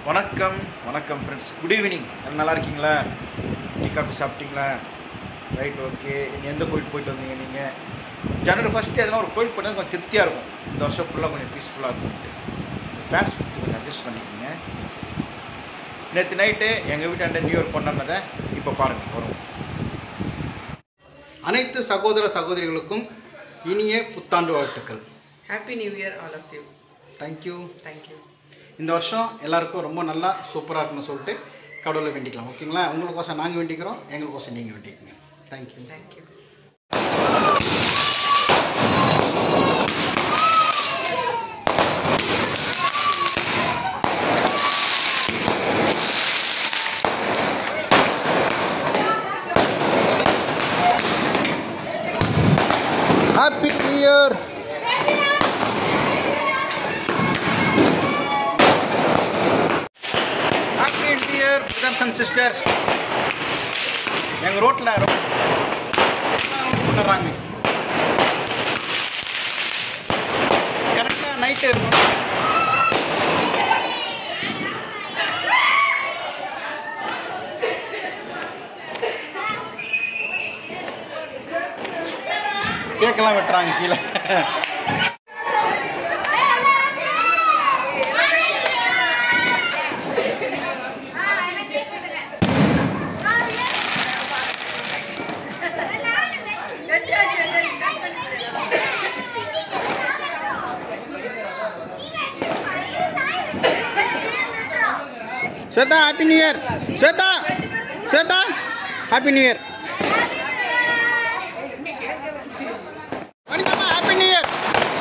வணக்கம் வணக்கம் friends good evening நல்லா இருக்கீங்களா டீ காஃபி சாப்பிட்டீங்களா ரைட் ஓகே நீங்கள் எந்த கோயில் போயிட்டு வந்தீங்க நீங்கள் ஜனவரி ஃபஸ்ட்டு எதனா ஒரு கோயில் போனால் கொஞ்சம் திருப்தியாக இருக்கும் இந்த வருஷம் ஃபுல்லாக கொஞ்சம் பீஸ்ஃபுல்லாக இருக்கும்ட்டு ஃபேன்ஸ் கொஞ்சம் அட்ஜஸ்ட் பண்ணிக்கோங்க நேற்று நைட்டு எங்கள் வீட்டாண்ட நியூ இயர் கொண்டாடினதை இப்போ பாருங்கள் வரும் அனைத்து சகோதர சகோதரிகளுக்கும் இனிய புத்தாண்டு வாழ்த்துக்கள் Happy New Year, all of you. Thank you Thank you. இந்த வருஷம் எல்லாருக்கும் ரொம்ப நல்லா சூப்பராக இருக்குன்னு சொல்லிட்டு கடவுளை வேண்டிக்கலாம் ஓகேங்களா உங்களுக்கோசம் நாங்கள் வேண்டிக்கிறோம் எங்களுக்கோசம் நீங்கள் வேண்டிக்கங்க thank you Thank you. Happy new year happy new year brothers and sisters எங்கள் ரோட்டில் பண்ணுறாங்க கரெக்டாக நைட்டு கேக்கெல்லாம் வெட்டுறாங்க கீழே Swetha happy new year Swetha Swetha happy new year வணக்கம்மா happy new year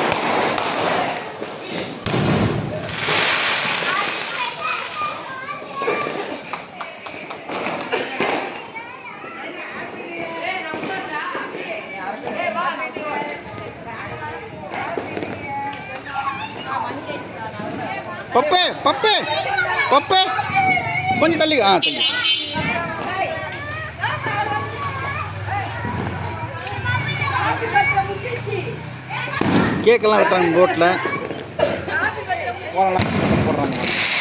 Pappu Pappu Pappu கொஞ்சம் தள்ளி ஆ தள்ளி கேக்கெல்லாம் வெட்டுறாங்க ரோட்டில் போடலாம் போடுறாங்க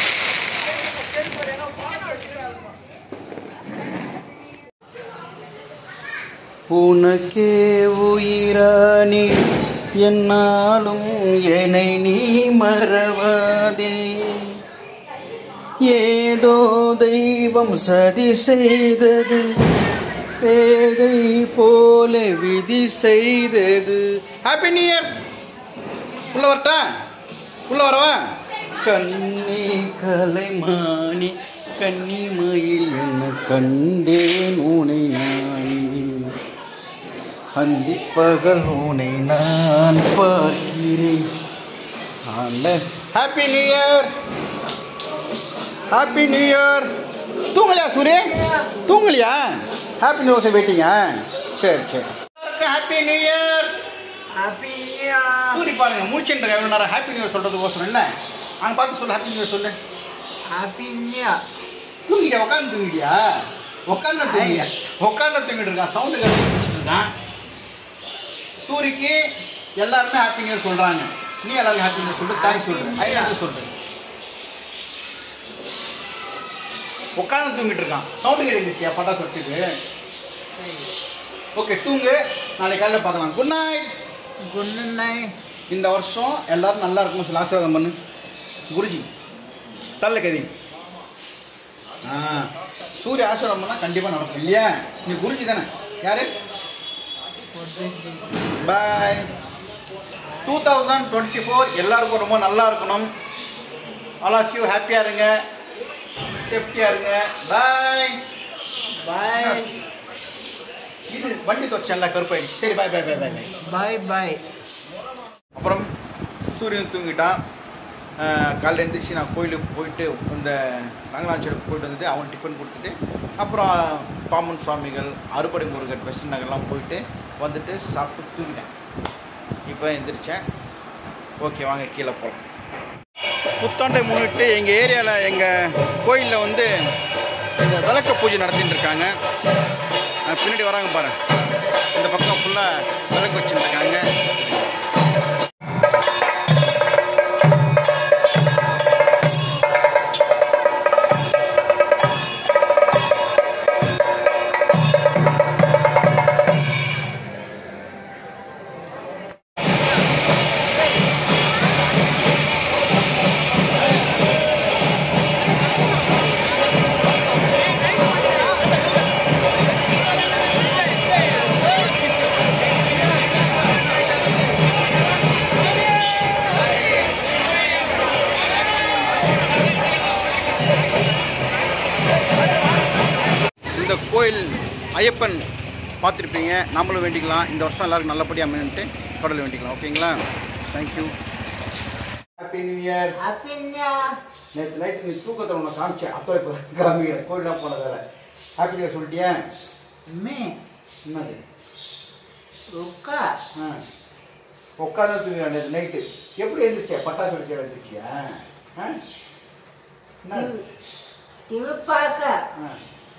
உனக்கே உயிரானி என்னாலும் என்னை நீ மறவாதே ஏதோ தெய்வம் சதி செய்தது பேதை போல விதி செய்தது ஹாப்பி நியூ இயர் உள்ள வரட்டா உள்ள வரவா கண்ணி கலைமானி கன்னிமயில் என்ன கண்டேன் உனை நானி அந்திப்பகல் உனை நான் பார்க்கிறேன் happy new year happy new year தூங்கலையா சூரிய தூங்கலையா ஹாப்பி நியூ இயர் வெயிட்டிங்க சரி சரி happy new year Happy New Year. Suri பாருங்க முடிச்சுட்டு எவ்வளோ நேரம் ஹாப்பி நியூ இயர் சொல்கிறதுக்கோசரம் இல்லை அங்கே பார்த்து சொல்லு ஹாப்பி நியூ இயர் சொல்லு Happy New Year. தூங்கிட்டியா உட்காந்து தூங்கிட்டியா உட்காந்து தூங்கியா உட்காந்து தூங்கிட்டு இருக்கான் சவுண்டு கட்டி வச்சுட்டு இருக்கான் சூரிக்கு எல்லாருமே ஹாப்பி நியூ இயர் சொல்கிறாங்க நீ எல்லாருக்கும் ஹாப்பி நியூ இயர் சொல்லு தேங்க்ஸ் சொல்லு ஐ லவ் சொல்கிறேன் உட்காந்து தூங்கிட்டு இருக்கான் சவுண்டு கேட்டுச்சியா பட்டாசு வச்சுட்டு ஓகே தூங்கு நாளைக்கு காலையில் பார்க்கலாம் குட் நைட் Good night. இந்த வருஷம் எல்லாரும் நல்லா இருக்கணும் சொல்லி ஆசீர்வாதம் பண்ணு குருஜி தள்ள கவி ஆ சூரிய ஆசீர்வாதம் பண்ணால் கண்டிப்பாக நடக்கும் இல்லையா நீ குருஜி தானே யாரு bye two thousand twenty four எல்லாருக்கும் ரொம்ப நல்லா இருக்கணும் ஆல் ஆஃப் யூ ஹாப்பியாக இருங்க சேஃப்டியாக இருங்க பாய் Bye. இது வண்டி தொச்சன்ல கருப்பாயிடுச்சு சரி பாய் பாய் பாய் பாய் பாய் Bye bye. அப்புறம் சூரியன் தூங்கிட்டான் அஹ் காலைல எழுந்திரிச்சு நான் கோயிலுக்கு போயிட்டு இந்த ரங்கநாச்சருக்கு போயிட்டு வந்துட்டு அவன் டிஃபன் கொடுத்துட்டு அப்புறம் பாம்பன் சுவாமிகள் அறுபடை முருகர் பெசன் நகர்லாம் போயிட்டு வந்துட்டு சாப்பிட்டு தூங்கிட்டேன் இப்போ எந்திரிச்சேன் ஓகே வாங்க கீழே போகலாம் புத்தாண்டை முன்னிட்டு எங்கள் ஏரியாவில் எங்கள் கோயிலில் வந்து இந்த விளக்க பூஜை நடத்திட்டு இருக்காங்க அஹ் பின்னாடி வராங்க பாரு இந்த பக்கம் ஃபுல்லாக விளக்கு வச்சுட்டு இருக்காங்க இந்த கோயில் ஐயப்பன் பார்த்துருப்பீங்க நம்மளும் வேண்டிக்கலாம் இந்த வருஷம் எல்லாருக்கும் நல்லபடியாக அமைன்ட்டு கடவுளை வேண்டிக்கலாம் ஓகேங்களா thank you happy new year Abhinya நேற்று நைட்டு நீ தூக்கத்தில் உன்னை காமிச்சேன் அப்போ இப்போ காமிக்கிறேன் கோயிலாக போனதால ஹாப்பி நியூ இயர் சொல்லிட்டியா மே என்னது உக்கா ஆ உட்காந்து தூங்க நேற்று நைட்டு எப்படி எழுந்திரிச்சியா பட்டாசு வெடிச்சா எழுந்திரிச்சியா ஆ என்ன ಟಿವಿ ಪಾಕ ஆ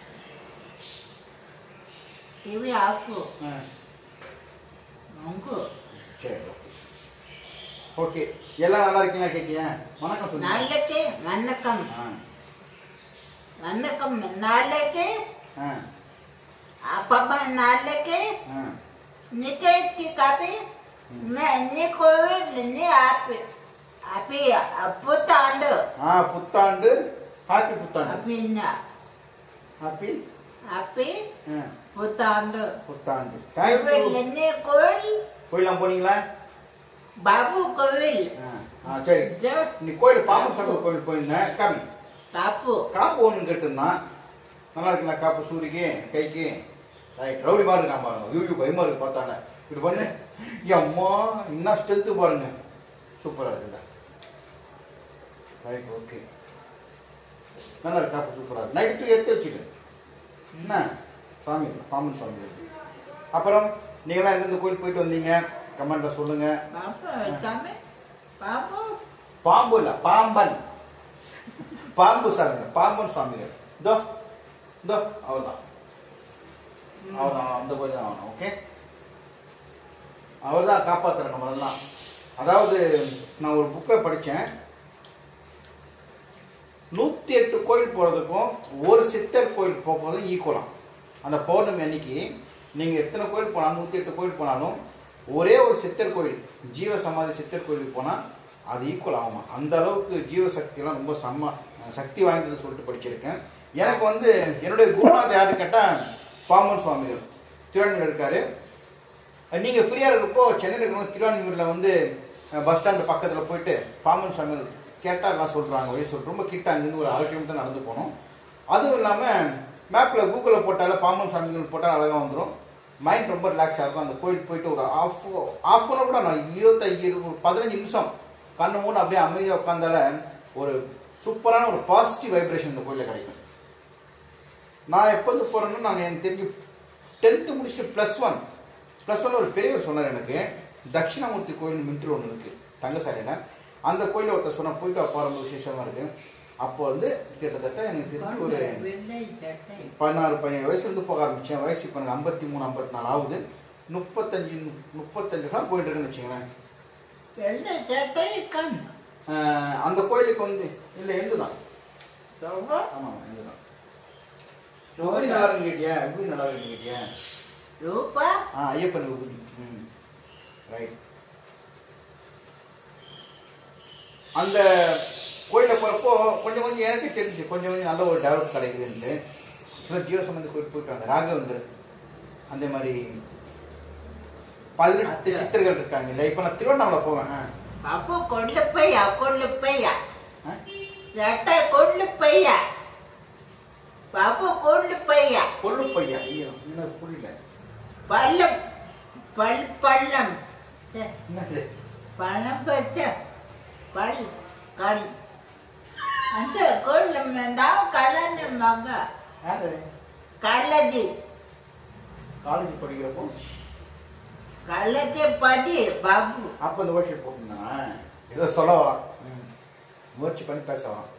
ಟಿವಿ ಹಾಕು ஆ ಮಂಗು சரி ஓகே எல்லாம் நல்லா இருக்கீங்களா கேட்கியா வணக்கம் சொல்லுங்க ನಾಲ್ಕೆ ವನ್ನಕಂ ஆ ವನ್ನಕಂ ನಾಲ್ಕೆ ஆ ಅಪ್ಪಮ್ಮ ನಾಲ್ಕೆ ஆ ನಿಕೈತಿ ಕಾಪಿ ನೀ ಕೋವಿಡ್ ನೀ ಆಪಿ ಆಪಿ ಅಪ್ಪುತ್ತಾಂಡು ஆ புத்தாண்டு ஹாப்பி புத்தாண்டு ಅಪಿನ್ನ ஹாப்பி ಆಪಿ ஆ புத்தாண்டு புத்தாண்டு தேங்க்யூ கோவில் என்ன கோவில் கோயிலாம் போனீங்களா பாபு கோவில் ஆ ஆ சரி நீ கோயில் பாப்பா சங்கர் கோயில் போயிருந்தேன் காமி தாப்பு காப்பு ஒன்று கேட்டிருந்தான் நல்லா இருக்குங்களா காப்பு சூரிக்கு கைக்கு ரைட் ரவுடி மாதிரி இருக்கான் பாருங்க யூ பயமா இருக்கு பார்த்தாங்க இப்படி பண்ணு ஏன் அம்மா என்ன ஸ்ட்ரென்த்து பாருங்க சூப்பராக இருக்குல்ல ரைட் ஓகே நல்லா இருக்கு காப்பு சூப்பராக இருக்கு நைட்டு எடுத்து வச்சுக்க என்ன சாமி பாம்பன் சாமி இருக்கு. அப்புறம் நீங்களாம் எந்தெந்த கோயில் போயிட்டு வந்தீங்க கமெண்ட்ல சொல்லுங்க பாபு சாமி பாபு பாம்பு இல்ல பாம்பன் பாம்பு சாமி பாம்பன் சுவாமிகள் இதோ இதோ அவர்தான் அவர்தான் அந்த கோயில் தான் அவன் ஓகே அவர் தான் காப்பாத்துற நம்மளெல்லாம் அதாவது நான் ஒரு புக்கை படித்தேன் நூற்றி எட்டு கோயில் போகிறதுக்கும் ஒரு சித்தர் கோயில் போகிறதும் ஈக்குவலாம் அந்த பௌர்ணமி அன்னைக்கு நீங்கள் எத்தனை கோயில் போனாலும் நூற்றி எட்டு கோயில் போனாலும் ஒரே ஒரு சித்தர் கோயில் ஜீவ சமாதி சித்தர் கோயிலுக்கு போனால் அது ஈக்குவல் ஆகுமா அந்த அளவுக்கு ஜீவ சக்தியெல்லாம் ரொம்ப செம்ம சக்தி வாய்ந்தது சொல்லிட்டு படிச்சிருக்கேன் எனக்கு வந்து என்னுடைய குருநாத் யாரு கேட்டால் பாம்பன் சுவாமிகள் திருவண்ணூர் இருக்காரு நீங்கள் ஃப்ரீயாக இருக்கப்போ சென்னையில் இருக்கிறவங்க திருவான்மியூரில் வந்து பஸ் ஸ்டாண்டு பக்கத்தில் போயிட்டு பாம்பன் சுவாமிகள் கேட்டால் எல்லாம் சொல்கிறாங்க வழி சொல்லிட்டு ரொம்ப கிட்ட அங்கேருந்து ஒரு அரை கிலோமீட்டர் நடந்து போனோம் அதுவும் இல்லாமல் மேப்பில் கூகுளில் போட்டால பாம்பன் சுவாமிகள் போட்டால் அழகாக வந்துடும் மைண்ட் ரொம்ப ரிலாக்ஸாக இருக்கும் அந்த கோயில் போயிட்டு ஒரு ஆஃப் ஆஃப் அன் கூட நான் இருபத்தி ஒரு பதினஞ்சு நிமிஷம் கண்ணு மூணு அப்படியே அமைதியாக உட்காந்தால ஒரு சூப்பரான ஒரு பாசிட்டிவ் வைப்ரேஷன் இந்த கோயிலில் கிடைக்கும் நான் எப்போது போகிறேன்னா நான் எனக்கு தெரிஞ்சு டென்த்து முடிச்சுட்டு ப்ளஸ் ஒன் ப்ளஸ் ஒன் ஒரு பெரியவர் சொன்னார் எனக்கு தட்சிணாமூர்த்தி கோயில் மின்ட்ரு ஒன்று இருக்குது தங்கசாலையில் அந்த கோயிலில் ஒருத்தர் சொன்னால் போயிட்டு அப்போ ரொம்ப விசேஷமாக இருக்குது அப்போ வந்து கிட்டத்தட்ட எனக்கு தெரிஞ்சு ஒரு வெள்ளை சட்டை பதினாறு பதினேழு வயசுலேருந்து போக ஆரம்பித்தேன் வயசு இப்போ எனக்கு ஐம்பத்தி மூணு ஐம்பத்தி நாலு ஆகுது முப்பத்தஞ்சு முப்பத்தஞ்சு வருஷம் போயிட்டு இருக்குன்னு வச்சுங்களேன் வெள்ளை சட்டை கண் ஆஹ் அந்த கோயிலுக்கு வந்து இல்லை எந்து தான் ரொம்ப ஆமாம் எந்து தான் விபூதி நல்லா இருக்கு கேட்டியா விபூதி நல்லா இருக்கு கேட்டியா ரூபா ஆ ஐயப்பன் விபூதி ம் ரைட் அந்த கோயிலில் போகிறப்போ கொஞ்சம் கொஞ்சம் எனக்கு தெரிஞ்சு கொஞ்சம் கொஞ்சம் நல்ல ஒரு டெவலப் கிடைக்குதுன்ட்டு சில ஜீவ சம்பந்த கோயில் போயிட்டு வாங்க ராகவேந்தர் அந்த மாதிரி பதினெட்டு சித்தர்கள் இருக்காங்க இல்லை இப்போ நான் திருவண்ணாமலை போவேன் ஆ. பாப்பு கொள்ளு பையா கொள்ளு பையா ஆ? சட்டை கொள்ளு பையா பாப்பு கொள்ளு பையா கொள்ளு பையா ஐயோ இன்னும் புரியல பள்ளம் பல் பள்ளம் சே, என்னது பழம் பச்ச பல் கல் அந்த கொள்ளம் தான் கலந்த மக யாரு கள்ளதி காலேஜ் படிக்கிறப்போ கள்ளதி படி பாபு அப்போ இந்த ஒர்க் ஷீட் போட்டிருந்தேன் ஏதோ சொல்ல வரான் ம். முயற்சி பண்ணி பேச வரான்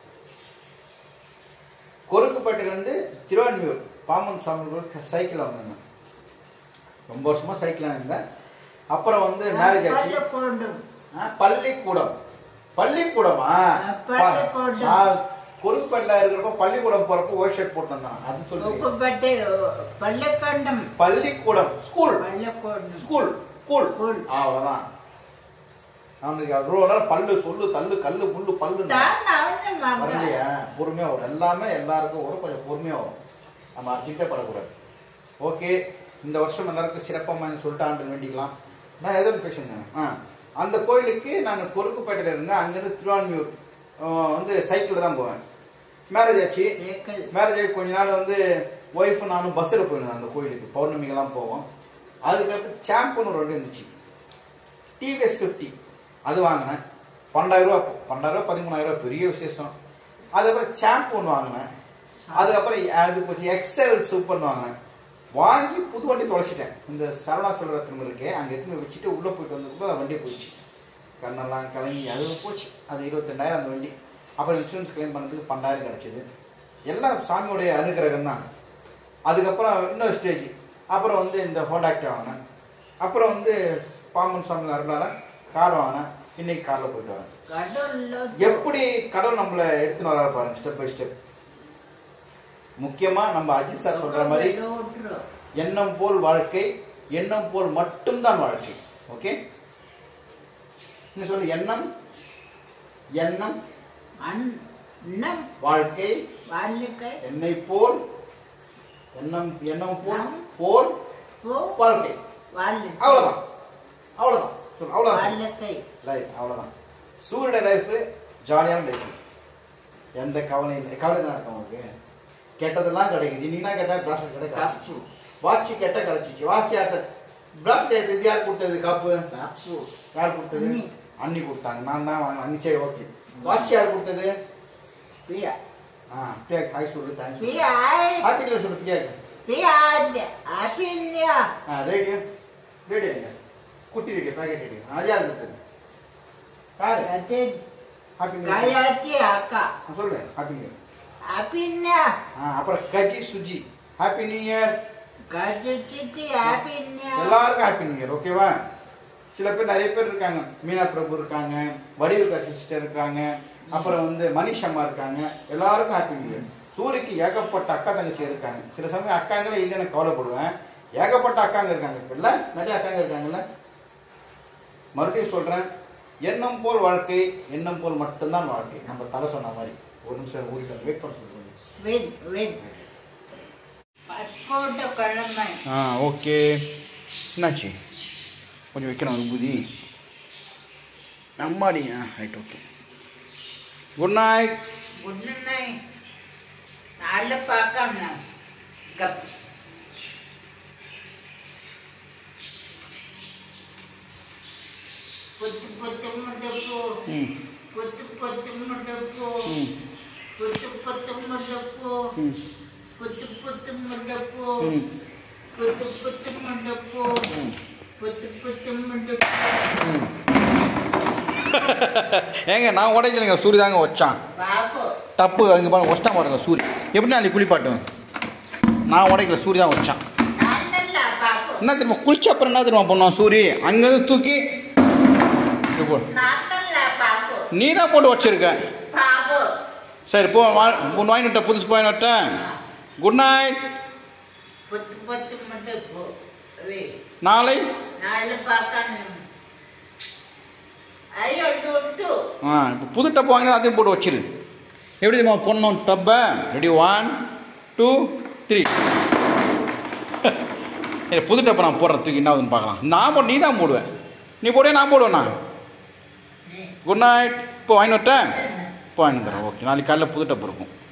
கொருக்குப்பேட்டையிலேருந்து திருவான்மியூர் பாம்பன் சுவாமி சைக்கிளில் வந்தேன் ரொம்ப வருஷமா சைக்கிளில் இருந்தேன் அப்புறம் வந்து மேரேஜ் ஆச்சு பள்ளிக்கூடம் ஆ, பள்ளிக்கூடம் பள்ளிக்கூடமா ஆ, பள்ளிக்கூடம். நான் கொருக்குப்பேட்டில் இருக்கிறப்போ பள்ளிக்கூடம் போகிறப்போ ஒர்க் ஷர்ட் போட்டு வந்தேன் அது சொல்லுங்க உப்புப்பட்டு பள்ளிக்கூடம் பள்ளிக்கூடம் ஸ்கூல் பள்ளிக்கூடம் ஸ்கூல் ஸ்கூல் ஸ்கூல். அவ்வளோதான் அவனுக்கு அவ்வளோ நேரம் பல்லு சொல்லு தள்ளு கல்லு புல்லு பல்லு தான் அவன் மக வரலையா பொறுமையாக வரும் எல்லாமே எல்லாருக்கும் வரும் கொஞ்சம் பொறுமையாக வரும் நம்ம அர்ஜென்ட்டே படக்கூடாது ஓகே இந்த வருஷம் எல்லாருக்கும் சிறப்பாக சொல்லிட்டான்னு வேண்டிக்கலாம் நான் எதோ பேசுங்க ஆ அந்த கோயிலுக்கு நான் பொறுப்புப்பேட்டையில் இருந்தேன் அங்கேருந்து திருவான்மியூர் ஆ, வந்து சைக்கிளில் தான் போவேன் மேரேஜ் ஆச்சு சைக்கிள் மேரேஜ் ஆகி கொஞ்ச நாள் வந்து ஒய்ஃப் நானும் பஸ்ஸில் போயிருந்தேன் அந்த கோயிலுக்கு பௌர்ணமிக்கெல்லாம் போவோம் அதுக்கப்புறம் சாம்புன்னு ஒரு வண்டி இருந்துச்சு டிவிஎஸ் ஃபிஃப்டி அது வாங்கினேன் பன்னெண்டாயிரம் ரூபா பன்னெண்டாயிரம் பதிமூணாயிரம் ரூபா பெரிய விசேஷம் அதுக்கப்புறம் சாம்பு ஒன்று வாங்கினேன் அதுக்கப்புறம் அது கொஞ்சம் எக்ஸல் சூப்பர்னு வாங்கினேன் வாங்கி புது வண்டி தொலைச்சிட்டேன் இந்த சரவணா செல்வரத்னம் இருக்கே அங்கே எடுத்துன்னு வச்சுட்டு உள்ளே போயிட்டு வந்ததுக்கு வண்டியை போயிடுச்சு கண்ணெல்லாம் கலங்கி அது போச்சு அது இருபத்தெண்டாயிரம் அந்த வண்டி அப்புறம் இன்சூரன்ஸ் கிளைம் பண்ணதுக்கு பன்னெண்டாயிரம் கிடச்சிது எல்லாம் சாமியோடைய அனுகிரகம் தான் அதுக்கப்புறம் இன்னொரு ஸ்டேஜ் அப்புறம் வந்து இந்த ஹோண்டாக்டி வாங்கினேன் அப்புறம் வந்து பாம்பன் சுவாமி அருளால கார் வாங்கினேன் இன்னைக்கு காரில் போயிட்டு வரேன் கடல்ல எப்படி கடவுள் நம்மளை எடுத்துன்னு வராரு பாருங்க ஸ்டெப் பை ஸ்டெப் முக்கியமா நம்ம அஜித் சார் சொல்ற மாதிரி ஓட்டுறோம் எண்ணம் போல் வாழ்க்கை எண்ணம் போல் மட்டும்தான் வாழ்க்கை ஓகே என்ன சொல்லு எண்ணம் எண்ணம் அன்னம் வாழ்க்கை வாழ்க்கை என்னை போல் எண்ணம் எண்ணம் போல் நம். போல் போ வாழ்க்கை வாழ்க்கை அவ்வளவுதான் அவ்வளவுதான் சொல்லு அவ்வளவுதான் வாழ்க்கை ரைட் அவ்வளவுதான் சூரிய லைஃப் ஜாலியான லைஃப் எந்த கவலையும் இல்லை கவலை தான் இருக்கும் உங்களுக்கு கெட்டதெல்லாம் கிடைக்குது இன்னைக்கு கேட்டா பிராஸ்லெட் கிடைக்க காப்பு வாட்ச் கெட்ட கிடைச்சிச்சு வாட்ச் யார்ட்ட பிராஸ்லெட் இது யார் கொடுத்தது காப்பு காப்பு யார் கொடுத்தது அண்ணி. அண்ணி கொடுத்தாங்க நான் தான் வாங்கினேன் அண்ணி சரி ஓகே வாட்ச் யார் கொடுத்தது பியா ஆ பிரியாக்கு ஹாய் சொல்லு தேங்க்ஸ் பியா ஹாப்பி நியூஸ் சொல்லு பிரியாக்கு பியா அபின்யா ஆ ரேடியோ ரேடியோ எங்க குட்டி ரேடியோ பேக்கெட் ரேடியோ அது யார் கொடுத்தது யாரு அது ஹாப்பி நியூஸ் காயாச்சி அக்கா சொல்லு ஹாப்பி நியூ அபின்யா ஆ அப்புறம் Gaji Suji happy new year கஜுச்சித்தி அபின்யா எல்லாருக்கும் ஹாப்பி நியூ இயர் ஓகேவா சில பேர் நிறைய பேர் இருக்காங்க மீனா பிரபு இருக்காங்க வடிவு சிஸ்டர் இருக்காங்க அப்புறம் வந்து மணிஷ் அம்மா இருக்காங்க எல்லாருக்கும் ஹாப்பி நியூ இயர் சூரிக்கு ஏகப்பட்ட அக்கா தங்கச்சி இருக்காங்க சில சமயம் அக்காங்களே இல்லைன்னு கவலைப்படுவேன் ஏகப்பட்ட அக்காங்க இருக்காங்க இப்ப இல்ல நிறைய அக்காங்க இருக்காங்கல்ல மறுபடியும் சொல்றேன் எண்ணம் போல் வாழ்க்கை எண்ணம் போல் மட்டும்தான் வாழ்க்கை நம்ம தலை சொன்ன மாதிரி ஒரு நிமிஷம் ஊருக்கு வெயிட் பண்ண சொல்லுங்க வென் வென் பட்கோட்ட கிழமை ஆ ஓகே என்னாச்சு கொஞ்சம் வைக்கணும் விபூதி அம்மாடி ஆ ரைட் ஓகே குட் நைட் உடனே நாளை பார்க்கணும் கப் புத்து புத்து முடப்பு ம் புத்து புத்து முடப்பு ம் புத்து புத்து முடப்பு ம் புத்து புத்து முடப்பு ம் புத்து புத்து முடப்பு ம் புத்து புத்து முடப்பு ம் ஏங்க நான் உடைக்கலைங்க சூரி தாங்க வச்சான் பாப்பு தப்பு அங்கே பாருங்க வச்சிட்டான் பாருங்க சூரி எப்படி நாளைக்கு குளிப்பாட்டுவேன் நான் உடைக்கல சூரி தான் வச்சான் நானல்ல பாப்பு என்ன தெரியுமா குளிச்ச அப்புறம் என்ன தெரியுமா பண்ணுவான் சூரி அங்கேருந்து தூக்கி இங்க போ நானல்ல பாப்பு நீ தான் போட்டு வச்சிருக்க பாப்பு சரி போ வா ஒன்று வாங்கிட்டு புதுசு போய் விட்டேன் குட் நைட் புத்து புத்து முடப்பு வே நாளை நாளை பார்க்கணும் ஐயோ டூ ஆ இப்போ புது டப்பு வாங்கி அதையும் போட்டு வச்சிரு எப்படி தெரியுமா பொண்ணும் டப்பை ரெடி ஒன் டூ த்ரீ இல்லை புது டப்பை நான் போடுறேன் தூக்கி என்ன ஆகுதுன்னு பார்க்கலாம் நான் போட்டு நீ தான் போடுவேன் நீ போடுவே நான் போடுவேன் நான் குட் நைட் இப்போ வாங்கி விட்டேன் இப்போ வாங்கி தரேன் ஓகே நாளைக்கு காலையில் புது டப்பு இருக்கும்